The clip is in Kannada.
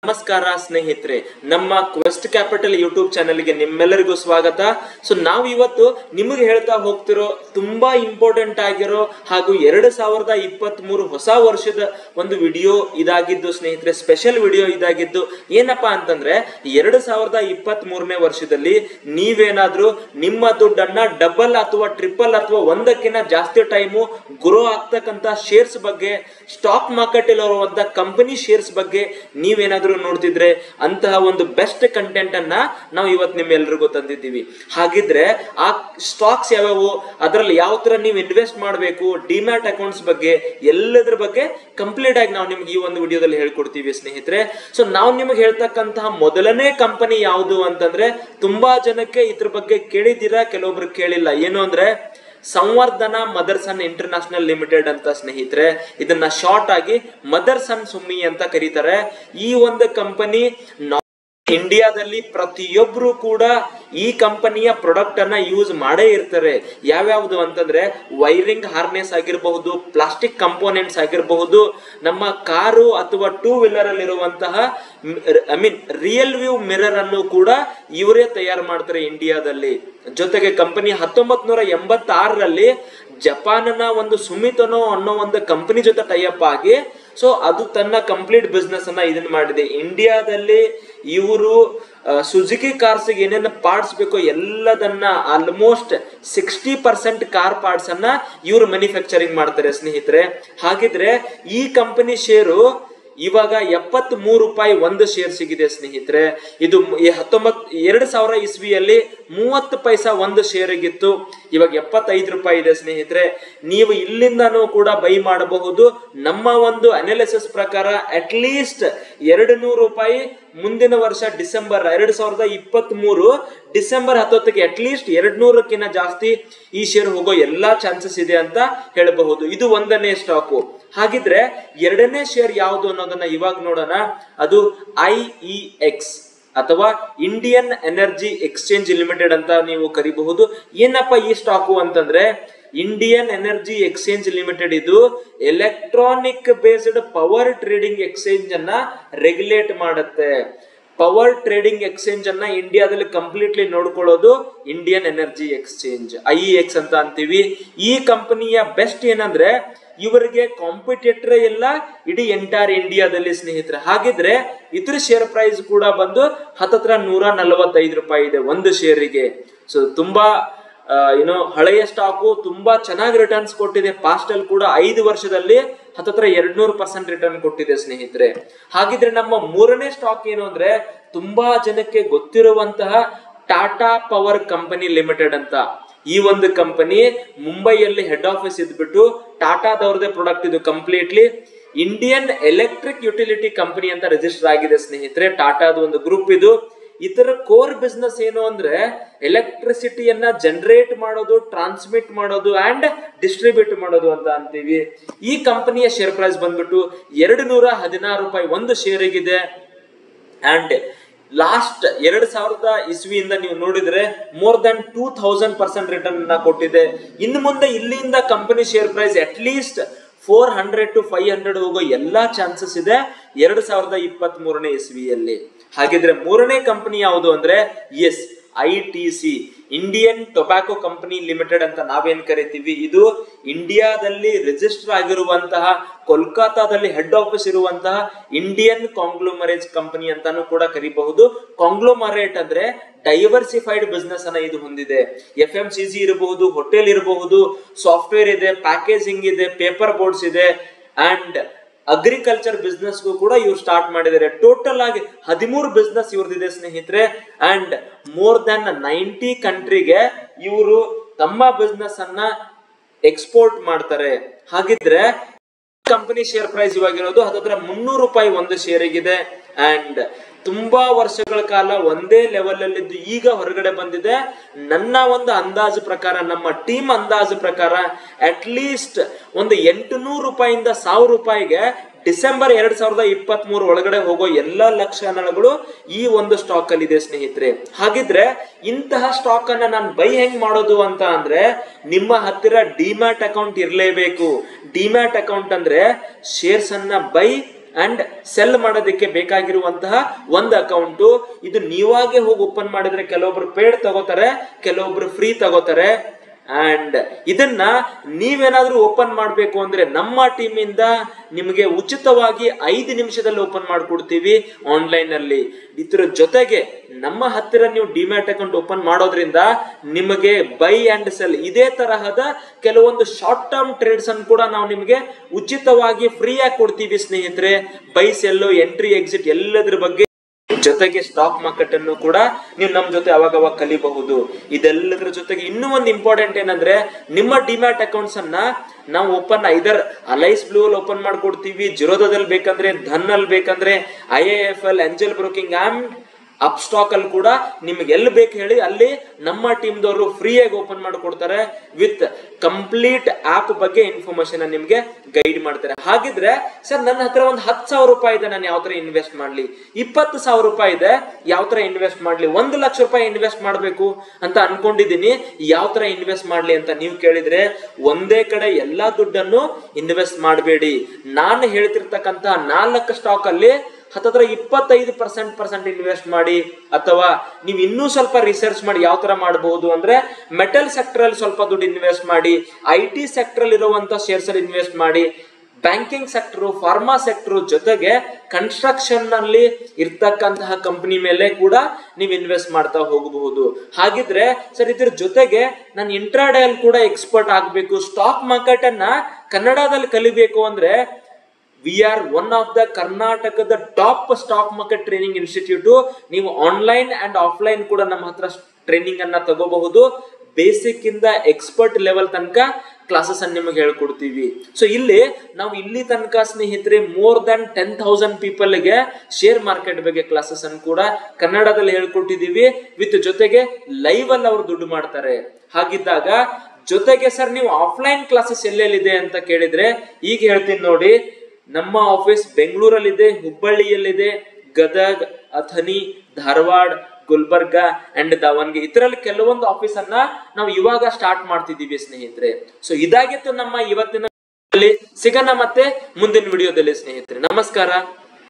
ನಮಸ್ಕಾರ ಸ್ನೇಹಿತರೆ ನಮ್ಮ ಕ್ವೆಸ್ಟ್ ಕ್ಯಾಪಿಟಲ್ ಯೂಟ್ಯೂಬ್ ಚಾನೆಲ್ಗೆ ನಿಮ್ಮೆಲ್ಲರಿಗೂ ಸ್ವಾಗತ ಸೊ ನಾವು ಇವತ್ತು ನಿಮಗೆ ಹೇಳ್ತಾ ಹೋಗ್ತಿರೋ ತುಂಬಾ ಇಂಪಾರ್ಟೆಂಟ್ ಆಗಿರೋ ಹಾಗೂ ಎರಡು ಸಾವಿರದ ಇಪ್ಪತ್ತ್ ಮೂರು ಹೊಸ ವರ್ಷದ ಒಂದು ವಿಡಿಯೋ ಇದಾಗಿದ್ದು ಸ್ನೇಹಿತರೆ ಸ್ಪೆಷಲ್ ವಿಡಿಯೋ ಇದಾಗಿದ್ದು ಏನಪ್ಪಾ ಅಂತಂದ್ರೆ ಎರಡು ಸಾವಿರದ ಇಪ್ಪತ್ತ್ ಮೂರನೇ ವರ್ಷದಲ್ಲಿ ನೀವೇನಾದ್ರೂ ನಿಮ್ಮ ದುಡ್ಡನ್ನ ಡಬಲ್ ಅಥವಾ ಟ್ರಿಪಲ್ ಅಥವಾ ಒಂದಕ್ಕಿಂತ ಜಾಸ್ತಿ ಟೈಮು ಗ್ರೋ ಆಗ್ತಕ್ಕಂತ ಶೇರ್ಸ್ ಬಗ್ಗೆ ಸ್ಟಾಕ್ ಮಾರ್ಕೆಟ್ ಇರುವಂತ ಕಂಪನಿ ಶೇರ್ಸ್ ಬಗ್ಗೆ ನೀವೇನಾದ್ರೂ ನೋಡ್ತಿದ್ರೆ ಅಂತಹ ಒಂದು ಬೆಸ್ಟ್ ಕಂಟೆಂಟ್ ಅನ್ನ ನಾವು ಇವತ್ತು ನಿಮ್ಮೆಲ್ಲರಿಗೂ ತಂದಿದ್ದೀವಿ ಹಾಗಿದ್ರೆ ಆ ಸ್ಟಾಕ್ಸ್ ಯಾವ್ಯಾವು ಅದರಲ್ಲಿ ಯಾವ ತರ ನೀವು ಇನ್ವೆಸ್ಟ್ ಮಾಡಬೇಕು ಡಿಮ್ಯಾಟ್ ಅಕೌಂಟ್ಸ್ ಬಗ್ಗೆ ಎಲ್ಲದ್ರ ಬಗ್ಗೆ ಕಂಪ್ಲೀಟ್ ಆಗಿ ನಾವು ನಿಮ್ಗೆ ಈ ಒಂದು ವಿಡಿಯೋದಲ್ಲಿ ಹೇಳ್ಕೊಡ್ತೀವಿ ಸ್ನೇಹಿತರೆ ಸೊ ನಾವು ನಿಮಗೆ ಹೇಳ್ತಕ್ಕಂತಹ ಮೊದಲನೇ ಕಂಪನಿ ಯಾವುದು ಅಂತಂದ್ರೆ ತುಂಬಾ ಜನಕ್ಕೆ ಇದ್ರ ಬಗ್ಗೆ ಕೇಳಿದ್ದೀರಾ ಕೆಲವೊಬ್ರು ಕೇಳಿಲ್ಲ ಏನು ಅಂದ್ರೆ ಸಂವರ್ಧನ ಮದರ್ಸನ್ ಇಂಟರ್ನ್ಯಾಷನಲ್ ಲಿಮಿಟೆಡ್ ಅಂತ ಸ್ನೇಹಿತರೆ ಇದನ್ನ ಶಾರ್ಟ್ ಆಗಿ ಮದರ್ಸನ್ ಸುಮ್ಮಿ ಅಂತ ಕರೀತಾರೆ ಈ ಒಂದು ಕಂಪನಿ ಇಂಡಿಯಾದಲ್ಲಿ ಪ್ರತಿಯೊಬ್ರು ಕೂಡ ಈ ಕಂಪನಿಯ ಪ್ರಾಡಕ್ಟ್ ಅನ್ನ ಯೂಸ್ ಮಾಡೇ ಇರ್ತಾರೆ ಯಾವ್ಯಾವ್ದು ಅಂತಂದ್ರೆ ವೈರಿಂಗ್ ಹಾರ್ನೆಸ್ ಆಗಿರಬಹುದು ಪ್ಲಾಸ್ಟಿಕ್ ಕಂಪೋನೆಂಟ್ಸ್ ಆಗಿರಬಹುದು ನಮ್ಮ ಕಾರು ಅಥವಾ ಟೂ ವೀಲರ್ ಅಲ್ಲಿ ಇರುವಂತಹ I mean real view mirror ಅನ್ನು ಕೂಡ ಇವರೇ ತಯಾರು ಮಾಡ್ತಾರೆ ಇಂಡಿಯಾದಲ್ಲಿ ಜೊತೆಗೆ ಕಂಪನಿ ಹತ್ತೊಂಬತ್ ನೂರ ಎಂಬತ್ತಾರರಲ್ಲಿ ಜಪಾನ್ನ ಒಂದು ಸುಮಿತನೋ ಅನ್ನೋ ಒಂದು ಕಂಪನಿ ಜೊತೆ ಟೈಅಪ್ ಆಗಿ ಸೊ ಅದು ತನ್ನ ಕಂಪ್ಲೀಟ್ ಬಿಸ್ನೆಸ್ ಅನ್ನ ಇದನ್ನ ಮಾಡಿದೆ ಇಂಡಿಯಾದಲ್ಲಿ ಇವರು ಸುಜುಕಿ ಕಾರ್ಸ್ ಏನೇನು ಪಾರ್ಟ್ಸ್ ಬೇಕೋ ಎಲ್ಲದನ್ನ almost sixty percent car parts ಅನ್ನ ಇವರು ಮ್ಯಾನುಫ್ಯಾಕ್ಚರಿಂಗ್ ಮಾಡ್ತಾರೆ ಸ್ನೇಹಿತರೆ ಹಾಗಿದ್ರೆ ಈ ಕಂಪನಿ ಶೇರು ಇವಾಗ ಎಪ್ಪತ್ ಮೂರು ರೂಪಾಯಿ ಒಂದು ಶೇರ್ ಸಿಗಿದೆ ಸ್ನೇಹಿತರೆ ಇದು ಹತ್ತೊಂಬತ್ ಎರಡ್ ಸಾವಿರ ಇಸ್ವಿಯಲ್ಲಿ ಮೂವತ್ತು ಪೈಸಾ ಒಂದು ಶೇರಿಗಿತ್ತು ಇವಾಗ ಎಪ್ಪತ್ತೈದು ರೂಪಾಯಿ ಇದೆ ಸ್ನೇಹಿತರೆ ನೀವು ಇಲ್ಲಿಂದನೂ ಕೂಡ ಬೈ ಮಾಡಬಹುದು ನಮ್ಮ ಒಂದು ಅನಾಲಿಸಿಸ್ ಪ್ರಕಾರ ಅಟ್ ಲೀಸ್ಟ್ ಎರಡು ನೂರು ರೂಪಾಯಿ ಮುಂದಿನ ವರ್ಷ ಡಿಸೆಂಬರ್ ಎರಡ್ ಸಾವಿರದ ಇಪ್ಪತ್ತ್ ಮೂರು ಡಿಸೆಂಬರ್ ಹತ್ತೊತ್ತಿಗೆ ಅಟ್ ಲೀಸ್ಟ್ ಎರಡ್ ನೂರಕ್ಕಿಂತ ಜಾಸ್ತಿ ಈ ಶೇರ್ ಹೋಗೋ ಎಲ್ಲಾ ಚಾನ್ಸಸ್ ಇದೆ ಅಂತ ಹೇಳಬಹುದು ಇದು ಒಂದನೇ ಸ್ಟಾಕು ಹಾಗಿದ್ರೆ ಎರಡನೇ ಶೇರ್ ಯಾವುದು ಅನ್ನೋದನ್ನ ಇವಾಗ ನೋಡೋಣ ಅದು ಐ ಇ ಎಕ್ಸ್ ಅಥವಾ ಇಂಡಿಯನ್ ಎನರ್ಜಿ ಎಕ್ಸ್ಚೇಂಜ್ ಲಿಮಿಟೆಡ್ ಅಂತ ನೀವು ಕರಿಬಹುದು ಏನಪ್ಪ ಈ ಸ್ಟಾಕು ಅಂತಂದ್ರೆ ಇಂಡಿಯನ್ ಎನರ್ಜಿ ಎಕ್ಸ್ಚೇಂಜ್ ಲಿಮಿಟೆಡ್ ಇದು electronic based power trading exchange ಅನ್ನ ರೆಗ್ಯುಲೇಟ್ ಮಾಡುತ್ತೆ ಪವರ್ ಟ್ರೇಡಿಂಗ್ ಎಕ್ಸ್ಚೇಂಜ್ ಅನ್ನ ಇಂಡಿಯಾದಲ್ಲಿ ಕಂಪ್ಲೀಟ್ಲಿ ನೋಡ್ಕೊಳ್ಳೋದು Indian energy exchange I X ಅಂತ ಅಂತೀವಿ ಈ ಕಂಪನಿಯ ಬೆಸ್ಟ್ ಏನಂದ್ರೆ ಇವರಿಗೆ ಕಾಂಪಿಟೇಟರ್ ಎಲ್ಲ ಇಡೀ ಎಂಟೈರ್ ಇಂಡಿಯಾದಲ್ಲಿ ಸ್ನೇಹಿತರೆ ಹಾಗಿದ್ರೆ ಇದ್ರ ಶೇರ್ ಪ್ರೈಸ್ ಕೂಡ ಬಂದು ಹತ್ತತ್ರ ನೂರ ನಲವತ್ತೈದು ರೂಪಾಯಿ ಇದೆ ಒಂದು ಶೇರಿಗೆ ಸೊ ತುಂಬಾ ಏನೋ ಹಳೆಯ ಸ್ಟಾಕು ತುಂಬಾ ಚೆನ್ನಾಗಿ ರಿಟರ್ನ್ಸ್ ಕೊಟ್ಟಿದೆ ಪಾಸ್ಟ್ ಅಲ್ಲಿ ಕೂಡ ಐದು ವರ್ಷದಲ್ಲಿ ಹತ್ತತ್ರ ಎರಡ್ ನೂರು ಪರ್ಸೆಂಟ್ ರಿಟರ್ನ್ ಕೊಟ್ಟಿದೆ ಸ್ನೇಹಿತರೆ ಹಾಗಿದ್ರೆ ನಮ್ಮ ಮೂರನೇ ಸ್ಟಾಕ್ ಏನು ಅಂದ್ರೆ ತುಂಬಾ ಜನಕ್ಕೆ ಗೊತ್ತಿರುವಂತಹ ಟಾಟಾ ಪವರ್ ಕಂಪನಿ ಲಿಮಿಟೆಡ್ ಅಂತ ಈ ಒಂದು ಕಂಪನಿ ಮುಂಬೈಯಲ್ಲಿ ಹೆಡ್ ಆಫೀಸ್ ಇದ್ಬಿಟ್ಟು ಟಾಟಾದವ್ರದೇ ಪ್ರಾಡಕ್ಟ್ ಇದು completely Indian electric utility company ಅಂತ ರಿಜಿಸ್ಟರ್ ಆಗಿದೆ ಸ್ನೇಹಿತರೆ ಟಾಟಾದ ಒಂದು ಗ್ರೂಪ್ ಇದು ಇದರ ಕೋರ್ ಬಿಸ್ನೆಸ್ ಏನು ಅಂದ್ರೆ ಎಲೆಕ್ಟ್ರಿಸಿಟಿಯನ್ನ ಜನರೇಟ್ ಮಾಡೋದು ಟ್ರಾನ್ಸ್ಮಿಟ್ ಮಾಡೋದು ಅಂಡ್ ಡಿಸ್ಟ್ರಿಬ್ಯೂಟ್ ಮಾಡೋದು ಅಂತ ಅಂತೀವಿ ಈ ಕಂಪನಿಯ ಶೇರ್ ಪ್ರೈಸ್ ಬಂದ್ಬಿಟ್ಟು ಎರಡು ನೂರ ಹದಿನಾರು ರೂಪಾಯಿ ಒಂದು ಶೇರಿಗಿದೆ ಅಂಡ್ ಲಾಸ್ಟ್ ಎರಡ್ ಸಾವಿರದ ಇಸ್ವಿಯಿಂದ ನೀವು ನೋಡಿದ್ರೆ more than two thousand percent return ಕೊಟ್ಟಿದೆ ಇನ್ನು ಮುಂದೆ ಇಲ್ಲಿಂದ company share price at least four hundred to five hundred ಹೋಗೋ ಎಲ್ಲಾ ಚಾನ್ಸಸ್ ಇದೆ ಎರಡ್ ಸಾವಿರದ ಇಪ್ಪತ್ತ್ ಮೂರನೇ ಇಸ್ವಿಯಲ್ಲಿ ಹಾಗಿದ್ರೆ ಮೂರನೇ ಕಂಪನಿ ಯಾವುದು ಅಂದ್ರೆ S I T C Indian tobacco company limited ಅಂತ ನಾವೇನ್ ಕರಿತೀವಿ ಇದು ಇಂಡಿಯಾದಲ್ಲಿ ರಿಜಿಸ್ಟರ್ ಆಗಿರುವಂತಹ ಕೋಲ್ಕತ್ತಾದಲ್ಲಿ ಹೆಡ್ ಆಫೀಸ್ ಇರುವಂತಹ ಇಂಡಿಯನ್ ಕಾಂಗ್ಲೋಮರೇಜ್ ಕಂಪನಿ ಅಂತಾನು ಕೂಡ ಕರಿಬಹುದು ಕಾಂಗ್ಲೋಮರೇಟ್ ಅಂದ್ರೆ ಡೈವರ್ಸಿಫೈಡ್ ಬಿಸ್ನೆಸ್ ಅನ್ನ ಇದು ಹೊಂದಿದೆ ಎಫ್ ಎಂ ಸಿ ಸಿ ಇರಬಹುದು ಹೋಟೆಲ್ ಇರಬಹುದು ಸಾಫ್ಟ್ವೇರ್ ಇದೆ ಪ್ಯಾಕೇಜಿಂಗ್ ಇದೆ ಪೇಪರ್ ಬೋರ್ಡ್ಸ್ ಇದೆ ಅಂಡ್ ಅಗ್ರಿಕಲ್ಚರ್ ಬಿಸ್ನೆಸ್ಗೂ ಕೂಡ ಇವ್ರು ಸ್ಟಾರ್ಟ್ ಮಾಡಿದ್ದಾರೆ ಟೋಟಲ್ ಆಗಿ ಹದಿಮೂರು ಬಿಸ್ನೆಸ್ ಇವ್ರದಿದೆ ಸ್ನೇಹಿತರೆ ಅಂಡ್ ಮೋರ್ ದನ್ ನೈಂಟಿ ಕಂಟ್ರಿಗೆ ಇವರು ತಮ್ಮ ಬಿಸ್ನೆಸ್ ಅನ್ನ ಎಕ್ಸ್ಪೋರ್ಟ್ ಮಾಡ್ತಾರೆ ಹಾಗಿದ್ರೆ ಕಂಪನಿ ಶೇರ್ ಪ್ರೈಸ್ ಇವಾಗಿರೋದು ಹತ್ತತ್ರ ಮುನ್ನೂರು ರೂಪಾಯಿ ಒಂದು ಶೇರಿಗಿದೆ ಅಂಡ್ ತುಂಬಾ ವರ್ಷಗಳ ಕಾಲ ಒಂದೇ ಲೆವೆಲ್ ಅಲ್ಲಿ ಇದ್ದು ಈಗ ಹೊರಗಡೆ ಬಂದಿದೆ ನನ್ನ ಒಂದು ಅಂದಾಜು ಪ್ರಕಾರ ನಮ್ಮ ಟೀಮ್ ಅಂದಾಜು ಪ್ರಕಾರ ಅಟ್ ಲೀಸ್ಟ್ ಒಂದು ಎಂಟುನೂರು ರೂಪಾಯಿಂದ ಸಾವಿರ ರೂಪಾಯಿಗೆ ಡಿಸೆಂಬರ್ ಎರಡ್ ಸಾವಿರದ ಇಪ್ಪತ್ತ್ ಮೂರು ಒಳಗಡೆ ಹೋಗೋ ಎಲ್ಲಾ ಲಕ್ಷಣಗಳು ಈ ಒಂದು ಸ್ಟಾಕ್ ಅಲ್ಲಿ ಇದೆ ಸ್ನೇಹಿತರೆ ಹಾಗಿದ್ರೆ ಇಂತಹ ಸ್ಟಾಕ್ ಅನ್ನ ನಾನು ಬೈ ಹೆಂಗ್ ಮಾಡೋದು ಅಂತ ಅಂದ್ರೆ ನಿಮ್ಮ ಹತ್ತಿರ ಡಿಮ್ಯಾಟ್ ಅಕೌಂಟ್ ಇರಲೇಬೇಕು ಡಿಮ್ಯಾಟ್ ಅಕೌಂಟ್ ಅಂದ್ರೆ ಶೇರ್ಸ್ ಅನ್ನ ಬೈ ಅಂಡ್ ಸೆಲ್ ಮಾಡೋದಕ್ಕೆ ಬೇಕಾಗಿರುವಂತಹ ಒಂದು ಅಕೌಂಟ್ ಇದು ನೀವಾಗೆ ಹೋಗಿ ಓಪನ್ ಮಾಡಿದ್ರೆ ಕೆಲವೊಬ್ರು ಪೇಡ್ ತಗೋತಾರೆ ಕೆಲವೊಬ್ರು ಫ್ರೀ ತಗೋತಾರೆ ಅಂಡ್ ಇದನ್ನ ನೀವೇನಾದ್ರೂ ಓಪನ್ ಮಾಡಬೇಕು ಅಂದ್ರೆ ನಮ್ಮ ಟೀಮಿಂದ ನಿಮಗೆ ಉಚಿತವಾಗಿ ಐದು ನಿಮಿಷದಲ್ಲಿ ಓಪನ್ ಮಾಡ್ಕೊಡ್ತೀವಿ ಆನ್ಲೈನ್ ಅಲ್ಲಿ ಇದ್ರ ಜೊತೆಗೆ ನಮ್ಮ ಹತ್ತಿರ ನೀವು ಡಿಮ್ಯಾಟ್ ಅಕೌಂಟ್ ಓಪನ್ ಮಾಡೋದ್ರಿಂದ ನಿಮಗೆ ಬೈ ಅಂಡ್ ಸೆಲ್ ಇದೇ ತರಹದ ಕೆಲವೊಂದು ಶಾರ್ಟ್ ಟರ್ಮ್ ಟ್ರೇಡ್ಸ್ ಅನ್ನು ಕೂಡ ನಾವು ನಿಮಗೆ ಉಚಿತವಾಗಿ ಫ್ರೀ ಆಗಿ ಕೊಡ್ತೀವಿ ಸ್ನೇಹಿತರೆ ಬೈ ಸೆಲ್ಲು ಎಂಟ್ರಿ ಎಕ್ಸಿಟ್ ಎಲ್ಲದ್ರ ಬಗ್ಗೆ ಜೊತೆಗೆ ಸ್ಟಾಕ್ ಮಾರ್ಕೆಟ್ ಅನ್ನು ಕೂಡ ನೀವು ನಮ್ಮ ಜೊತೆ ಅವಾಗ ಅವಾಗ ಕಲಿಬಹುದು ಇದೆಲ್ಲದರ ಜೊತೆಗೆ ಇನ್ನೂ ಒಂದು ಇಂಪಾರ್ಟೆಂಟ್ ಏನಂದ್ರೆ ನಿಮ್ಮ ಡಿಮ್ಯಾಟ್ ಅಕೌಂಟ್ಸ್ ಅನ್ನ ನಾವು ಓಪನ್ ಐದರ್ ಅಲೈಸ್ ಬ್ಲೂ ಅಲ್ಲಿ ಓಪನ್ ಮಾಡ್ಕೊಡ್ತೀವಿ ಜಿರೋದಲ್ಲಿ ಬೇಕಂದ್ರೆ ಧನ್ ಅಲ್ಲಿ ಬೇಕಂದ್ರೆ I A F L Angel broking um Upstox ಅಲ್ಲಿ ಕೂಡ ನಿಮ್ಗೆ ಎಲ್ಲಿ ಬೇಕು ಹೇಳಿ ಅಲ್ಲಿ ನಮ್ಮ ಟೀಮ್ದವರು ಫ್ರೀ ಆಗಿ ಓಪನ್ ಮಾಡಿಕೊಡ್ತಾರೆ ವಿತ್ ಕಂಪ್ಲೀಟ್ ಆಪ್ ಬಗ್ಗೆ ಇನ್ಫಾರ್ಮೇಶನ್ ನಿಮ್ಗೆ ಗೈಡ್ ಮಾಡ್ತಾರೆ ಹಾಗಿದ್ರೆ ಸರ್ ನನ್ನ ಹತ್ರ ಒಂದು ಹತ್ತು ಸಾವಿರ ರೂಪಾಯಿ ಇದೆ ನಾನು ಯಾವ ತರ ಇನ್ವೆಸ್ಟ್ ಮಾಡ್ಲಿ ಇಪ್ಪತ್ತು ಸಾವಿರ ರೂಪಾಯಿ ಇದೆ ಯಾವ ತರ ಇನ್ವೆಸ್ಟ್ ಮಾಡ್ಲಿ ಒಂದು ಲಕ್ಷ ರೂಪಾಯಿ ಇನ್ವೆಸ್ಟ್ ಮಾಡಬೇಕು ಅಂತ ಅನ್ಕೊಂಡಿದೀನಿ ಯಾವ ತರ ಇನ್ವೆಸ್ಟ್ ಮಾಡ್ಲಿ ಅಂತ ನೀವು ಕೇಳಿದ್ರೆ ಒಂದೇ ಕಡೆ ಎಲ್ಲಾ ದುಡ್ಡನ್ನು ಇನ್ವೆಸ್ಟ್ ಮಾಡಬೇಡಿ ನಾನು ಹೇಳ್ತಿರ್ತಕ್ಕಂತ ನಾಲ್ಕು ಸ್ಟಾಕ್ ಅಲ್ಲಿ ಹತ್ತತ್ರ ಇಪ್ಪತ್ತೈದು ಪರ್ಸೆಂಟ್ ಪರ್ಸೆಂಟ್ ಇನ್ವೆಸ್ಟ್ ಮಾಡಿ ಅಥವಾ ನೀವು ಇನ್ನೂ ಸ್ವಲ್ಪ ರಿಸರ್ಚ್ ಮಾಡಿ ಯಾವ ತರ ಮಾಡಬಹುದು ಅಂದ್ರೆ ಮೆಟಲ್ ಸೆಕ್ಟರ್ ಅಲ್ಲಿ ಸ್ವಲ್ಪ ದುಡ್ಡು ಇನ್ವೆಸ್ಟ್ ಮಾಡಿ ಐ ಟಿ ಸೆಕ್ಟರ್ ಅಲ್ಲಿ ಇರುವಂತ ಶೇರ್ಸ್ ಅಲ್ಲಿ ಇನ್ವೆಸ್ಟ್ ಮಾಡಿ ಬ್ಯಾಂಕಿಂಗ್ ಸೆಕ್ಟರ್ ಫಾರ್ಮಾ ಸೆಕ್ಟರ್ ಜೊತೆಗೆ ಕನ್ಸ್ಟ್ರಕ್ಷನ್ ನಲ್ಲಿ ಇರ್ತಕ್ಕಂತಹ ಕಂಪನಿ ಮೇಲೆ ಕೂಡ ನೀವು ಇನ್ವೆಸ್ಟ್ ಮಾಡ್ತಾ ಹೋಗಬಹುದು ಹಾಗಿದ್ರೆ ಸರ್ ಇದ್ರ ಜೊತೆಗೆ ನಾನು ಇಂಟ್ರಾಡೇ ಅಲ್ಲಿ ಕೂಡ ಎಕ್ಸ್ಪರ್ಟ್ ಆಗಬೇಕು ಸ್ಟಾಕ್ ಮಾರ್ಕೆಟ್ ಅನ್ನ ಕನ್ನಡದಲ್ಲಿ ಕಲಿಬೇಕು ಅಂದ್ರೆ we are one of the ಕರ್ನಾಟಕದ top stock market training institute ನೀವು ಆನ್ಲೈನ್ ಅಂಡ್ ಆಫ್ಲೈನ್ ಕೂಡ ನಮ್ಮ ಹತ್ರ ಟ್ರೈನಿಂಗ್ ಅನ್ನ ತಗೋಬಹುದು ಬೇಸಿಕ್ ಇಂದ ಎಕ್ಸ್ಪರ್ಟ್ ಲೆವೆಲ್ ತನಕ ಕ್ಲಾಸಸ್ ಅನ್ನು ನಿಮಗೆ ಹೇಳ್ಕೊಡ್ತೀವಿ ಸೊ ಇಲ್ಲಿ ನಾವು ಇಲ್ಲಿ ತನಕ ಸ್ನೇಹಿತರೆ ಮೋರ್ ದನ್ ಟೆನ್ ಥೌಸಂಡ್ ಪೀಪಲ್ಗೆ ಶೇರ್ ಮಾರ್ಕೆಟ್ ಬಗ್ಗೆ ಕ್ಲಾಸಸ್ ಅನ್ನು ಕೂಡ ಕನ್ನಡದಲ್ಲಿ ಹೇಳ್ಕೊಟ್ಟಿದೀವಿ ವಿತ್ ಜೊತೆಗೆ ಲೈವ್ ಅಲ್ಲಿ ಅವ್ರು ದುಡ್ಡು ಮಾಡ್ತಾರೆ ಹಾಗಿದ್ದಾಗ ಜೊತೆಗೆ ಸರ್ ನೀವು ಆಫ್ಲೈನ್ ಕ್ಲಾಸಸ್ ಎಲ್ಲೆಲ್ಲಿದೆ ಅಂತ ಕೇಳಿದ್ರೆ ಈಗ ಹೇಳ್ತೀನಿ ನೋಡಿ ನಮ್ಮ ಆಫೀಸ್ ಬೆಂಗಳೂರಲ್ಲಿದೆ ಹುಬ್ಬಳ್ಳಿಯಲ್ಲಿದೆ ಗದಗ್ ಅಥಣಿ ಧಾರವಾಡ ಗುಲ್ಬರ್ಗ ಅಂಡ್ ದಾವಣಗೆರೆ ಇದರಲ್ಲಿ ಕೆಲವೊಂದು ಆಫೀಸ್ ಅನ್ನ ನಾವು ಇವಾಗ ಸ್ಟಾರ್ಟ್ ಮಾಡ್ತಿದೀವಿ ಸ್ನೇಹಿತರೆ ಸೊ ಇದಾಗಿತ್ತು ನಮ್ಮ ಇವತ್ತಿನ ಸಿಗೋಣ ಮತ್ತೆ ಮುಂದಿನ ವಿಡಿಯೋದಲ್ಲಿ ಸ್ನೇಹಿತರೆ ನಮಸ್ಕಾರ